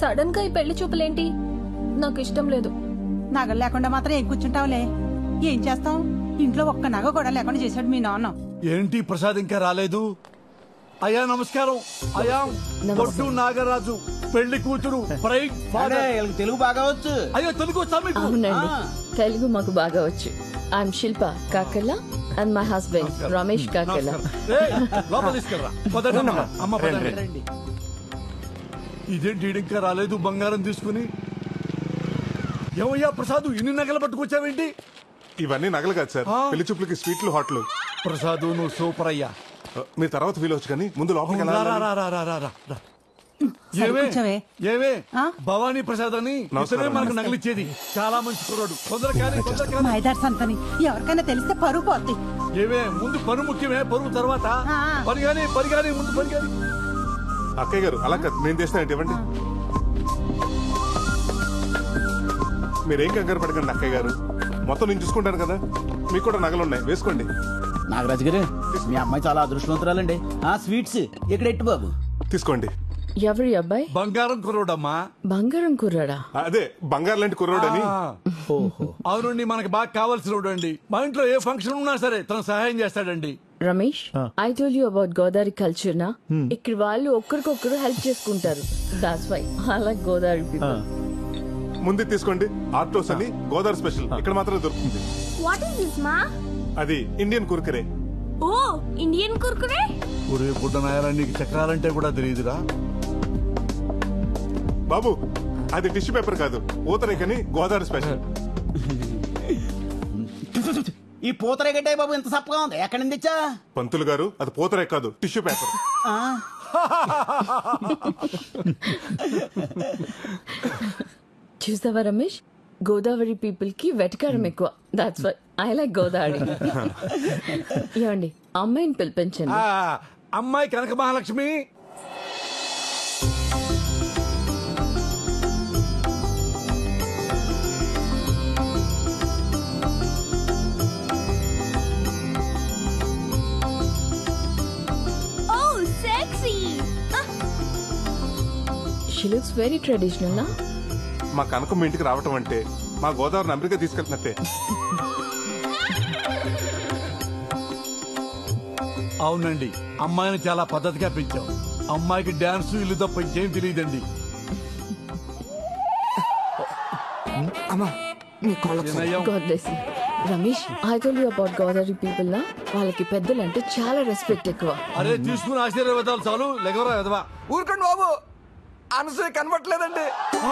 Sudden గా ఈ పెళ్లి చూపులేంటి నాకు ఇష్టం లేదు నగలు లేకుండా మాత్రం ఏం కూర్చుంటావులే ఏం చేస్తాం ఇంట్లో ఒక్క నగ కూడా లేకుండా చేశాడు మీ నాన్న ఏంటి ప్రసాద్ ఇంకా రాలేదు అయ్యా నమస్కారం అయ్యా పొట్టు నాగరాజు పెళ్లి కూతురు ప్రైడ్ ఫాదర్ తెలుగు బాగా వచ్చు అయ్యో తెలుగు వచ్చా మీకు అవునండి తెలుగు మాకు బాగా వచ్చు I'm Shilpa Kakala and my husband Ramesh Kakala నమస్కారం. ఏయ్, లోపల తీసుకెళ్ళరా పదండి అమ్మ. అమ్మ పదండి ఇదేంటి ఈడు ఇంకా రాలేదు బంగారం తీసుకుని ఏమయ్యా ప్రసాద్ ఇన్ని నగలు పట్టుకొచ్చావేంటి ఇవన్నీ నగలు కాదు సార్ ఆ. పెళ్లి చూపులకి స్వీట్లు హాట్లు ప్రసాద్ నువ్వు సూపర్ అయ్యా మీరు తర్వాత ఫీల్ అవచ్చు కానీ ముందు లోపలికి రా, రా, వెళ్ళాలి రా, రా, రా, రా, రా, రా. సరే, ఏమే కూర్చోవే. ఏమే ఆ? భవానీ ప్రసాద్ అని నమస్కారం. ఇతనే మనకు నగలిచ్చేది చాలా మంచి కుర్రాడు తొందర కానీ తొందర కానీ మైదార్ సంతని ఎవరికైనా తెలిస్తే పరువు పోద్ది ఏమే ముందు పని ముఖ్యమే పరువు తర్వాత ఆ. పని కానీ పని కానీ ముందు పని కానీ అక్కయ్య గారు అలా కాదు నేను తెస్తానంటే ఇవ్వండి మీరేం కంగారు పడకండి అక్కయ్య గారు మొత్తం నేను చూసుకుంటాను కదా మీకు కూడా నగలు ఉన్నాయి వేసుకోండి నాగరాజు గారు మీ అమ్మాయి చాలా అదృష్టవంతురాలండి ఆ స్వీట్స్ ఇక్కడ ఎట్టు బాబు తీసుకోండి ఎవరి అబ్బాయి బంగారం కుర్రోడమ్మా బంగారం కుర్రాడా అదే బంగారు లాంటి కుర్రోడు అని ఆ. అవునండి మనకి బాగా కావాల్సిన అండి మా ఇంట్లో ఏ ఫంక్షన్ ఉన్నా సరే తను సహాయం చేస్తాడండి Ramesh I told you about Godavari culture నా ఇక్కడ వాళ్ళు ఒక్కరికొకరు హెల్ప్ చేసుకుంటారు that's why I like Godavari people ముందు తీసుకోండి ఆర్టోస్ అని గోదావరి స్పెషల్ ఇక్కడ మాత్రమే దొరుకుతుంది వాట్ ఈస్ దిస్ మా అది ఇండియన్ కుర్కరే ఓ ఇండియన్ కుర్కురే ఒరే బుడ్డ నాయరా నీకు చక్రాలంటే కూడా తెలియదురా బాబు అది టిష్యూ పేపర్ కాదు ఊతరేకని గోదావరి స్పెషల్ ఈ పూతరేగడ్డే బాబు ఇంత సప్పగా ఉంది ఎక్కడి నుంచి తెచ్చా పంతులు గారు అది పూతరే కాదు టిష్యూ పేపర్ ఆ, చూసావా రమేష్ గోదావరి పీపుల్ కి వెటకారం ఎక్కువ that's why I like Godavari ఏమండి అమ్మాయిని పిలిపించండి ఆ, అమ్మాయి Kanaka Mahalakshmi oh sexy she looks very traditional నా మా కనకం మీ ఇంటికి రావటం అంటే మా గోదావరిని అమెరికా తీసుకెళ్తున్నట్టే అవునండి అమ్మాయిని చాలా పద్ధతిగా పెంచాం అమ్మాయికి డాన్స్ ఇల్లు తప్ప ఇంకేం తెలియదండి God bless you Ramesh I told you about Godavari people నా వాళ్ళకి పెద్దలు అంటే చాలా రెస్పెక్ట్ ఎక్కువ అరే తీసుకుని ఆశీర్వాదాలు చాలు లెగవరా ఎదవా ఊరుకోండి బాబు అనసూయ కనబట్లేదండి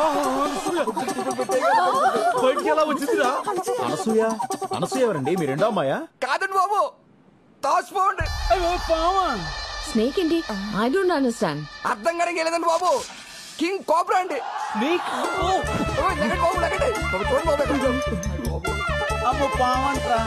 బయటికి ఎలా వచ్చిందిరా అనసూయ అనసూయ ఎవరండి మీ రెండో అమ్మాయా కాదండి బాబు తాసిపోండి స్నేక్ ఏంటి ఐ డోంట్ అండర్స్టాండ్ అర్థం కానీ లేదండి బాబు కింగ్ కోబ్రా అండి ఓ, లెగండి బాబు లెగండి బాబు, చూడండి బాబు ఎక్కడ. అమ్మో పావంట్రా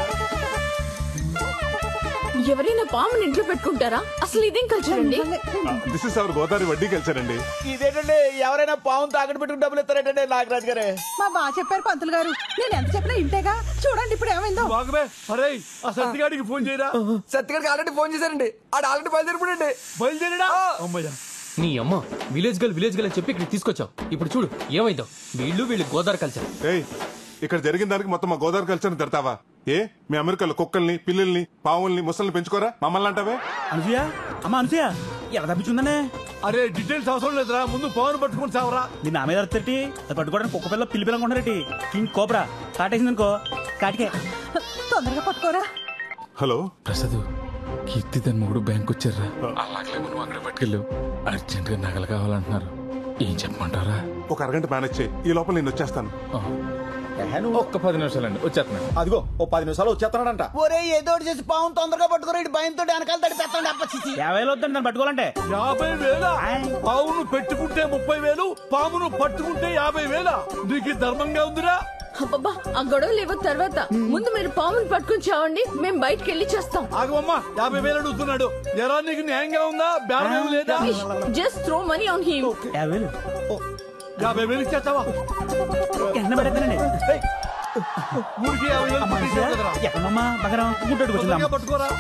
ఎవరైనా పాముని ఇంట్లో పెట్టుకుంటారా అసలు ఇదేం కల్చర్ అండి దిస్ ఇస్ అవర్ గోదావరి వడ్డీ కల్చర్ అండి ఇదేంటండి ఎవరైనా పావును తాకట్టు పెట్టుకుని డబ్బులు ఇస్తారేటండి నాగరాజు గారే మా బాగా చెప్పారు పంతులు గారు నేను ఎంత చెప్పినా ఇంటేగా చూడండి ఇప్పుడు ఏమైందో బాగమే అరే ఆ సత్తిగాడికి ఫోన్ చేయరా సత్యగారికి ఆల్రెడీ ఫోన్ చేశారండి ఆడు ఆల్రెడీ బయలుదేరిపోయండి బయలుదేరడా అమ్మయ్యా నీ అమ్మ విలేజ్ గర్ల్ విలేజ్ గర్ల్ అని చెప్పి ఇక్కడ తీసుకొచ్చావు ఇప్పుడు చూడు ఏమైందో వీళ్ళు వీళ్ళు గోదావరి కల్చర్ ఏయ్ ఇక్కడ జరిగిన దానికి మొత్తం మా గోదావరి కల్చర్ తిడతావా ఏ మీ అమెరికాలో కుక్కల్ని పిల్లల్ని పావుల్ని ముసల్ని పెంచుకోరా మమ్మల్ని అంటావే అనసూయ అమ్మ అనసూయ ఎలా తప్పించుందనే అరే డీటెయిల్స్ అవసరం లేదురా ముందు పవన్ పట్టుకుని చావరా మీ నా మీద అర్థటి అది పట్టుకోవడానికి కుక్క పిల్ల పిల్లి పిల్ల కొంటారటి కింగ్ కోబ్రా కాటేసింది అనుకో కాటికే తొందరగా పట్టుకోరా హలో ప్రసాద్ కీర్తి తన మూడు బ్యాంక్ వచ్చారా అలాగే నువ్వు అక్కడ పట్టుకెళ్ళు అర్జెంట్ గా నగలు కావాలంటున్నారు ఏం చెప్పమంటారా ఒక అరగంట మేనేజ్ చేయి ఈ లోపల నేను వచ్చేస్తాను ఒక్క పది నిమిషాలండి వచ్చేస్తున్నాను అదిగో ఓ పది నిమిషాలు వచ్చేస్తున్నాడంట ఒరే ఏదో ఒకటి చేసి పావును తొందరగా పట్టుకోరా ఇటు భయంతో వెనకాల తడి పెట్టండి అప్పచ్చి యాభై వేలు వద్దండి దాన్ని పట్టుకోవాలంటే యాభై వేల పావును పెట్టుకుంటే ముప్పై వేలు పామును పట్టుకుంటే యాభై వేల నీకు ధర్మంగా ఉందిరా అబ్బబ్బా ఆ గొడవ లేవు తర్వాత ముందు మీరు పాముని పట్టుకుని చావండి మేము బయటకు వెళ్ళి చేస్తాం ఆగమమ్మా యాభై వేలు అడుగుతున్నాడు ఎరా నీకు న్యాయంగా ఉందా బేరం ఏం లేదా Ramesh just throw money on him యాభై వేలు యాభై వేలు ఇచ్చేస్తావా వెంటనే పడేద్దానండి ఊరికి యాభై వేలు పట్టించావు కదరా. ఎక్కడమ్మా బంగారం గుంటూరుకి తొందరగా వచ్చిందా పట్టుకోరా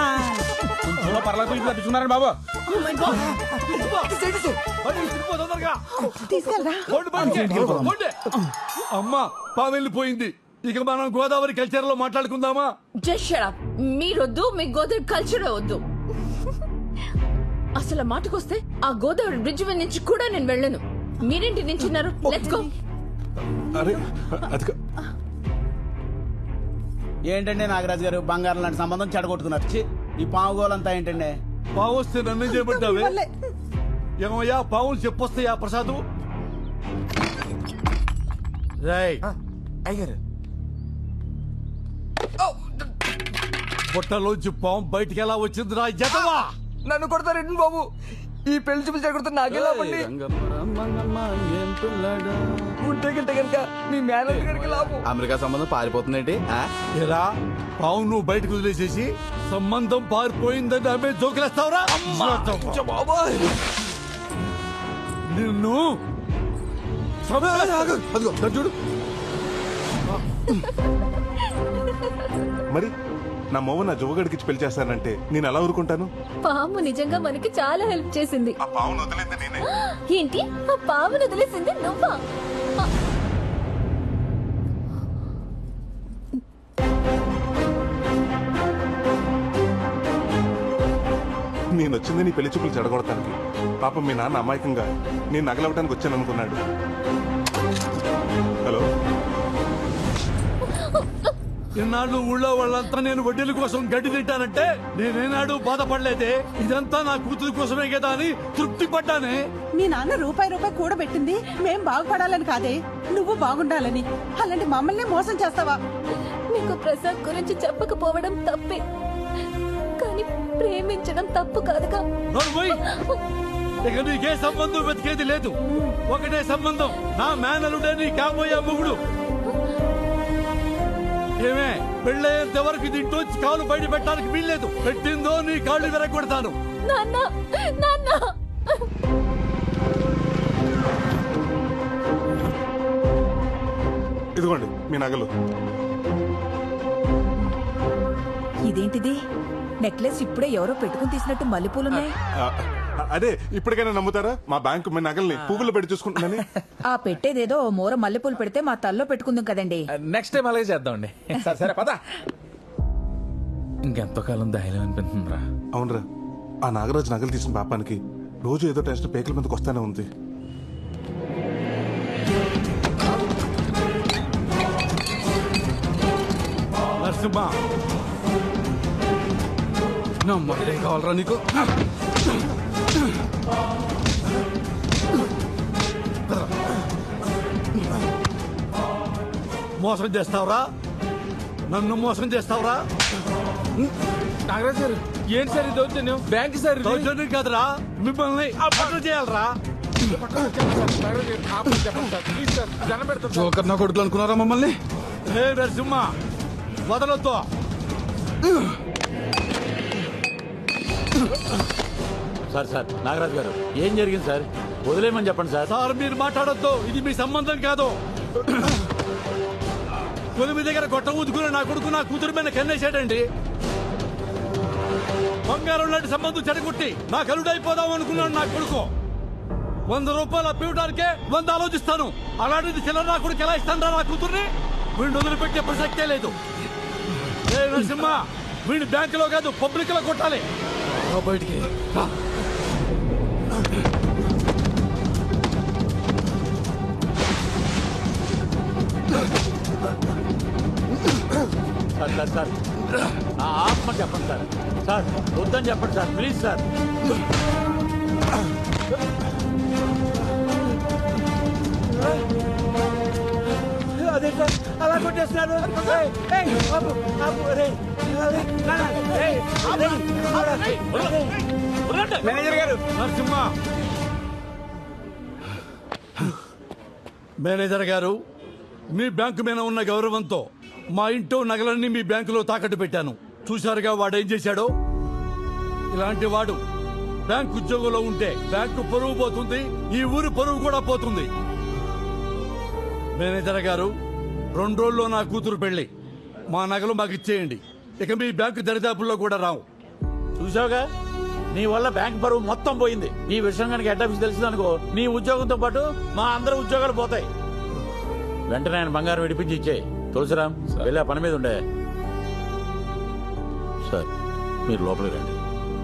కొంచెం పర్లేదు తప్పించుకున్నారండి బాబు Oh my God. బండి తీసుకుపో తొందరగా తీసుకురా తీసుకెళ్ళరా పోండి బయటికి. పోండి. అమ్మా పాము వెళ్ళిపోయింది ఇక మనం గోదావరి కల్చర్ లో మాట్లాడుకుందామా జస్ట్ షడప్ మీరొద్దు మీ గోదావరి కల్చర్ వద్దు అసలు ఆ మాటకొస్తే ఆ గోదావరి బ్రిడ్జ్ మీద నుంచి కూడా నేను వెళ్ళను మీరేంటి నించున్నారు లెట్స్ గో అరే అది కా- ఏంటండి నాగరాజు గారు బంగారం లాంటి సంబంధం చెడగొట్టుకున్నారు ఛీ, ఈ పావు గోలంతా ఏంటండి పావు వస్తే నన్ను చేయబడ్డావే ఏమయ్యా పావులు చెప్పొస్తాయా ప్రసాదు రై అయ్యారు బుట్టలోంచి పాము బయటికి ఎలా వచ్చిందిరా జతవా నన్ను కొడతారండి బాబు ఈ పెళ్లి చూపించి కొడుతున్న నాకెలా పండి ఉంటే గింటే కనుక మీ మేనేజర్ గారికి లాభం అమెరికా సంబంధం పారిపోతుందేంటి ఆ? ఎరా పావు నువ్వు బయటకు వదిలేసేసి సంబంధం పారిపోయిందని ఆమె జోకులేస్తావురా బాబాయ్ నిన్ను అదిగో దాన్ని చూడు మరి నా మొవ్వ నా జువగడికి ఇచ్చి పెళ్లి చేస్తానంటే నేను ఎలా ఊరుకుంటాను పాము నిజంగా మనకి చాలా హెల్ప్ చేసింది ఆ పావును వదిలింది నేనే ఏంటి ఆ పామును వదిలేసింది నువ్వా ఆ, నేను వచ్చింది నీ పెళ్లి చూపులు చెడగొడటానికి పాపం మీ నాన్న అమాయకంగా నేను నగలవటానికి వచ్చాను అనుకున్నాడు హలో ఇన్నాళ్ళు ఊళ్ళో వాళ్ళంతా నేను వడ్డీల కోసం గడ్డి తింటానంటే నేనేనాడు బాధపడలేదే ఇదంతా నా కూతురు కోసమే కదా అని తృప్తి పడ్డానే మీ నాన్న రూపాయి రూపాయి కూడబెట్టింది మేం బాగుపడాలని కాదే నువ్వు బాగుండాలని అలాంటి మమ్మల్ని మోసం చేస్తావా నీకు ప్రసాద్ గురించి చెప్పకపోవడం తప్పే కానీ ప్రేమించడం తప్పు కాదుగా నోర్మోయ్ ఇక నీకే సంబంధం వెతికేది లేదు ఒకటే సంబంధం నా మేనలుడే నీ కాబోయే మొగుడు ఏమే పెళ్ళయ్యేంత వరకు దీంట్లోంచి కాలు బయట పెట్టడానికి వీల్లేదు పెట్టిందో నీ కాళ్ళు విరగొడతాను నాన్న నాన్న ఇదిగోండి మీ నగలు ఇదేంటిది నెక్లెస్ ఇప్పుడే ఎవరో పెట్టుకుని తీసినట్టు మల్లెపూలున్నాయి ఆ, అదే ఇప్పటికైనా నమ్ముతారా మా బ్యాంకు మీ నగల్ని పువ్వులు పెట్టి చూసుకుంటున్నాను ఆ పెట్టేదేదో ఓ మూర మల్లెపూలు పెడితే మా తల్లో పెట్టుకుందాం కదండి నెక్స్ట్ టైం అలాగే చేద్దామండి సరే సరే పద ఇంకెంతో కాలం ధైర్యం అనిపిస్తుందిరా అవునరా ఆ నాగరాజు నగలు తీసిన పాపానికి రోజు ఏదో టెన్షన్ పేకల మీదకి వస్తానే ఉంది నరసింహ నమ్మకం కావాలరా నీకు మోసం చేస్తావురా నన్ను మోసం చేస్తావురా నాగరాజు గారు ఏంటి సార్ ఈ దౌర్జన్యం బ్యాంక్ సార్ ఇది. దౌర్జన్యం కాదురా మిమ్మల్ని అప్పట చేయాలరా నాగరాజు గారు, ఆపండి, చెప్పండి సార్. ప్లీజ్ సార్, దండం పెడతాను సార్. జోకర్ నా కొడుకులు అనుకున్నారా మమ్మల్ని హే నరసింహ వదలొద్దు సార్ సార్ నాగరాజు గారు ఏం జరిగింది సార్ వదిలేయమని చెప్పండి సార్ సార్ మీరు మాట్లాడొద్దు ఇది మీ సంబంధం కాదు కొలిమి దగ్గర గొట్ట ఊదుకుని నా కొడుకు నా కూతురు మీద కన్నేశాడండి బంగారం లాంటి సంబంధం చెడగొట్టి నా కలుడైపోదాం అనుకున్నాడు నా కొడుకు వంద రూపాయలు అప్పివ్వడానికే వంద ఆలోచిస్తాను అలాంటిది చిల్లర నా కొడుకు ఎలా ఇస్తాను నా కూతుర్ని వీడిని వదిలిపెట్టే ప్రసక్తే లేదు ఏ నరసింహ వీడిని బ్యాంకులో కాదు పబ్లిక్ లో కొట్టాలి రా బయటికి రా. సార్ సార్ సార్ ఆ, ఆపమని చెప్పండి సార్ సార్ వద్దని చెప్పండి సార్ ప్లీజ్ సార్ అదే సార్ అలా కొట్టేస్తున్నాడు ఏయ్, ఏయ్, ఆపు, ఆపు, రేయ్, రేయ్, నాన్న, రేయ్, రేయ్, రేయ్. మేనేజర్ గారు నరసింహ మేనేజర్ గారు మీ బ్యాంకు మీద ఉన్న గౌరవంతో మా ఇంట్లో నగలన్నీ మీ బ్యాంకులో తాకట్టు పెట్టాను చూశారుగా వాడు ఏం చేశాడో ఇలాంటి వాడు బ్యాంక్ ఉద్యోగంలో ఉంటే బ్యాంకు పరువు పోతుంది ఈ ఊరు పరువు కూడా పోతుంది మేనేజర్ గారు రెండు రోజుల్లో నా కూతురు పెళ్లి మా నగలు మాకు ఇచ్చేయండి ఇక మీ బ్యాంకు దరిదాపుల్లో కూడా రావు చూసావుగా నీ వల్ల బ్యాంక్ పరువు మొత్తం పోయింది ఈ విషయం కనుక హెడ్ ఆఫీస్ తెలిసిందనుకో నీ ఉద్యోగంతో పాటు మా అందరి ఉద్యోగాలు పోతాయి వెంటనే ఆయన బంగారం విడిపించి ఇచ్చేయి తులసిరామ్ వెళ్ళి ఆ పని మీద ఉండే సార్ మీరు లోపలికి రండి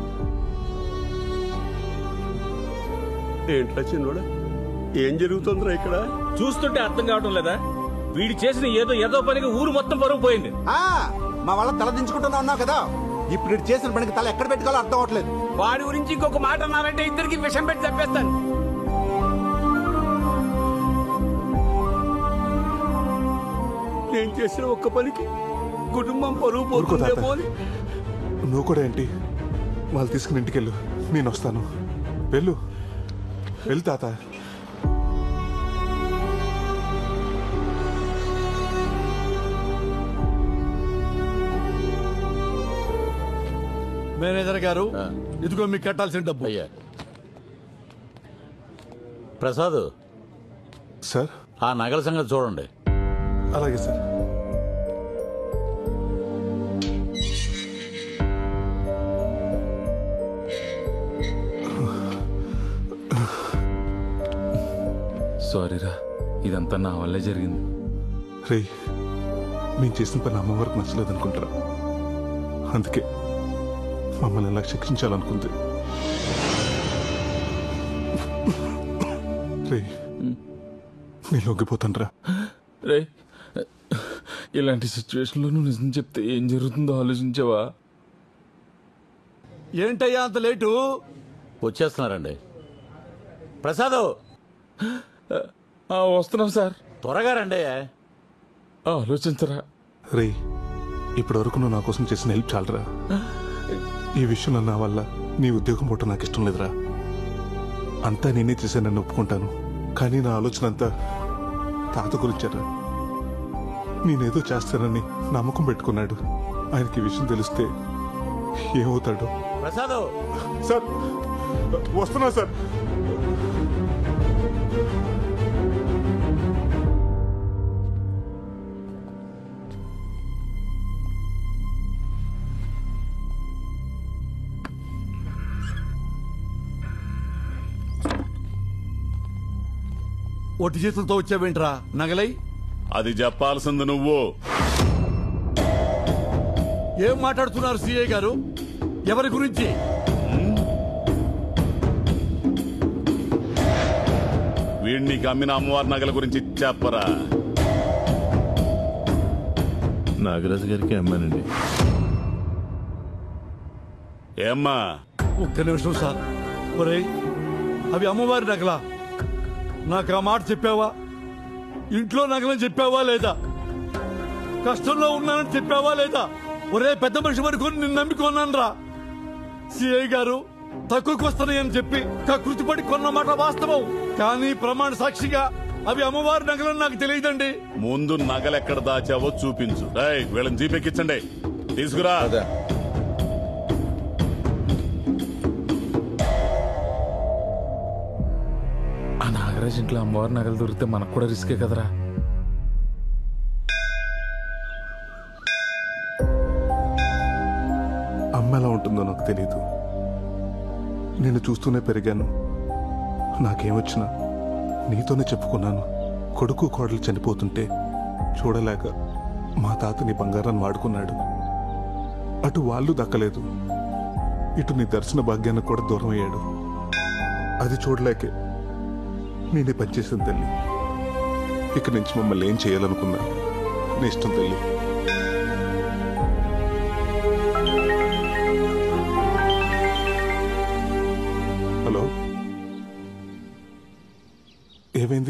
ఏంట్రా చిన్నోడా ఏం జరుగుతుందిరా ఇక్కడ చూస్తుంటే అర్థం కావటం లేదా వీడు చేసిన ఏదో ఏదో పనికి ఊరు మొత్తం పరువు పోయింది ఆ, మా వాళ్ళ తల దించుకుంటున్నా ఉన్నావు కదా ఇప్పుడు ఇటు చేసిన పనికి తల ఎక్కడ పెట్టుకోవాలో అర్థం అవట్లేదు వాడి గురించి ఇంకొక మాట అన్నారంటే ఇద్దరికి విషం పెట్టి చంపేస్తాను నేను చేసిన ఒక్క పనికి కుటుంబం పరువు ఊరుకో తాత. పోతుందేమో అని నువ్వు కూడా ఏంటి వాళ్ళు తీసుకుని ఇంటికెళ్ళు నేను వస్తాను వెళ్ళు వెళ్ళు తాత మేనేజర్ గారు ఇదిగో మీకు కట్టాల్సిన డబ్బు అయ్యా ప్రసాద్ సార్ ఆ నగల సంగతి చూడండి అలాగే సార్ సారీరా ఇదంతా నా వల్లే జరిగింది రే మేము చేసిన పని అమ్మవారికి నచ్చలేదు అనుకుంటారా అందుకే మమ్మల్ని ఎలా శిక్షించాలనుకుంది రే నేను లొంగిపోతాను రా రే ఇలాంటి సిచ్యువేషన్లో నువ్వు నిజం చెప్తే ఏం జరుగుతుందో ఆలోచించావా ఏంటయ్యా అంత లేటు వచ్చేస్తున్నారండి ప్రసాద్ వస్తున్నాం సార్ త్వరగా రండి ఆలోచించరా రే ఇప్పటి వరకు నువ్వు నా కోసం చేసిన హెల్ప్ చాలరా ఈ విషయంలో నా వల్ల నీ ఉద్యోగం పోవటం నాకు ఇష్టం లేదురా అంతా నేనే చేశానని ఒప్పుకుంటాను కానీ నా ఆలోచన అంతా తాత గురించారా నేనేదో చేస్తానని నమ్మకం పెట్టుకున్నాడు ఆయనకి ఈ విషయం తెలిస్తే ఏమవుతాడో ప్రసాద్ సార్ వస్తున్నా సార్ ఒట్టి చేతులతో వచ్చావేంట్రా నగలై అది చెప్పాల్సింది నువ్వు ఏం మాట్లాడుతున్నారు సిఐ గారు ఎవరి గురించి వీడిని అమ్మిన అమ్మవారి నగల గురించి చెప్పరా నాగరాజు గారికి అమ్మానండి ఏమ్మా ఒక్క నిమిషం సార్ ఒరేయ్ అవి అమ్మవారి నగలా నాకు ఆ మాట చెప్పావా ఇంట్లో నగలని చెప్పావా లేదా కష్టంలో ఉన్నానని చెప్పావా లేదా ఒరే పెద్ద మనిషి వరకు నిన్ను నమ్మికొన్నాను రా సిఐ గారు తక్కువకి వస్తున్నాయని చెప్పి కృతిపడి కొన్న మాట వాస్తవం కానీ ప్రమాణ సాక్షిగా అవి అమ్మవారి నగలని నాకు తెలియదండి ముందు నగలెక్కడ దాచావో చూపించు రేయ్ వీళ్ళని జీపెక్కించండి తీసుకురా ఆ నాగరాజ్ ఇంట్లో అమ్మవారి నగలు దొరికితే మనకు కూడా రిస్కే కదరా అమ్మ ఎలా ఉంటుందో నాకు తెలియదు నేను చూస్తూనే పెరిగాను నాకేమొచ్చినా నీతోనే చెప్పుకున్నాను కొడుకు కోడలు చనిపోతుంటే చూడలేక మా తాత నీ బంగారాన్ని వాడుకున్నాడు అటు వాళ్ళు దక్కలేదు ఇటు నీ దర్శన భాగ్యానికి కూడా దూరం అయ్యాడు అది చూడలేకే నేనే పనిచేసిన తల్లి ఇక నుంచి మమ్మల్ని ఏం చేయాలనుకున్నా నీ ఇష్టం తల్లి హలో ఏమైంది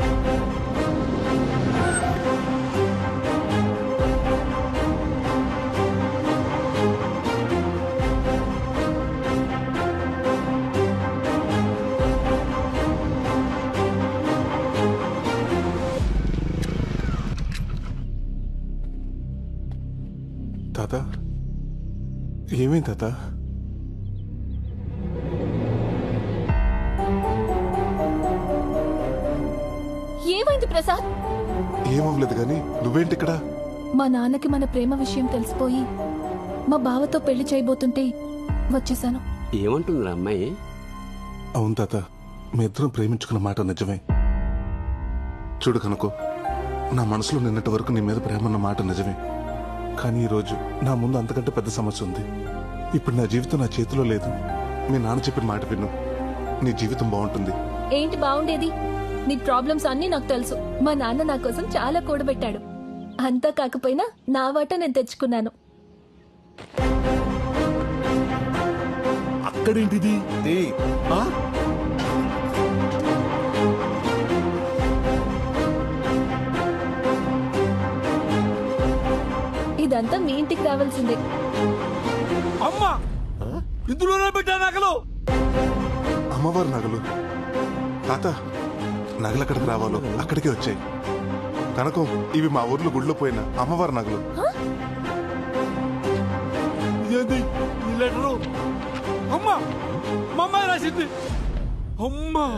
తాత ఏమైంది తాత ఏమైంది ప్రసాద్ ఏమవ్వలేదు కానీ నువ్వేంటి ఇక్కడ మా నాన్నకి మన ప్రేమ విషయం తెలిసిపోయి మా బావతో పెళ్లి చేయబోతుంటే వచ్చేసాను ఏమంటుందిరా అమ్మాయి అవును తాత మీ ఇద్దరం ప్రేమించుకున్న మాట నిజమే చూడు కనుకో నా మనసులో నిన్నటి వరకు నీ మీద ప్రేమ ఉన్న మాట నిజమే కానీ ఈరోజు నా ముందు అంతకంటే పెద్ద సమస్య ఉంది ఇప్పుడు నా జీవితం నా చేతిలో లేదు మీ నాన్న చెప్పిన మాట విను నీ జీవితం బాగుంటుంది ఏంటి బాగుండేది నీ ప్రాబ్లమ్స్ అన్నీ నాకు తెలుసు మా నాన్న నా కోసం చాలా కూడబెట్టాడు అంతా కాకపోయినా నా వాట నేను తెచ్చుకున్నాను అక్కడేంటిది ఆ? ఇదంతా మీ ఇంటికి రావాల్సిందే అమ్మా ఇందులోనే పెట్టా నగలు అమ్మవారి నగలు తాత నగలు ఎక్కడికి రావాలో అక్కడికే వచ్చాయి కనకం ఇవి మా ఊర్లో గుడిలో పోయిన అమ్మవారి నగలు ఇదేంటి ఈ లెటరు అమ్మా మా అమ్మాయి రాసింది అమ్మా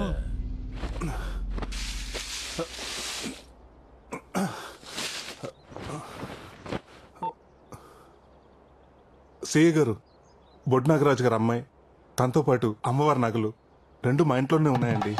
సేయ గారు బొడ్ నాగరాజు గారు అమ్మాయి తనతో పాటు అమ్మవారి నగలు రెండు మా ఇంట్లోనే ఉన్నాయండి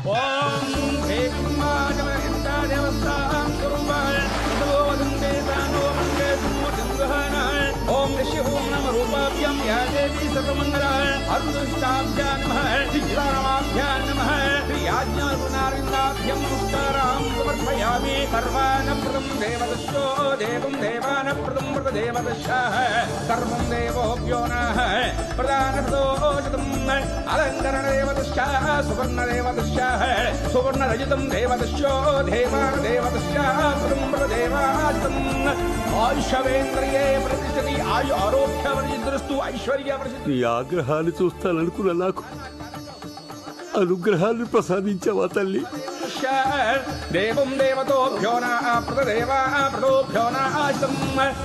ఓం ఋషి ఓం నమ రూపాభ్యాం యా దేవి సర్వమంగళ అరుదుష్టాభ్యాం నమ సీతారామాభ్యాం నమ యాజ్ఞార్గుణారిందాభ్యం నమస్కారాం సమర్పయామి సర్వానప్రదం దేవదశో దేవం దేవానప్రదం మృత దేవదశ సర్వం దేవోభ్యో నః ప్రధానప్రదోషితం అలంకరణ దేవదశ సువర్ణ దేవదశ సువర్ణ రజితం దేవదశో దేవాన దేవదశ ప్రదం మృత దేవాజితం ఆయుషవేంద్రియే ప్రతిష్టతి ఆయు ఆరోగ్య వర్జిద్రస్తు ఐశ్వర్య ప్రసిద్ధి నీ ఆగ్రహాన్ని చూస్తాననుకున్న నాకు అనుగ్రహాన్ని ప్రసాదించావా తల్లి దేవం దేవతోభ్యో నా ప్రదేవా ప్రదోభ్యో నాశం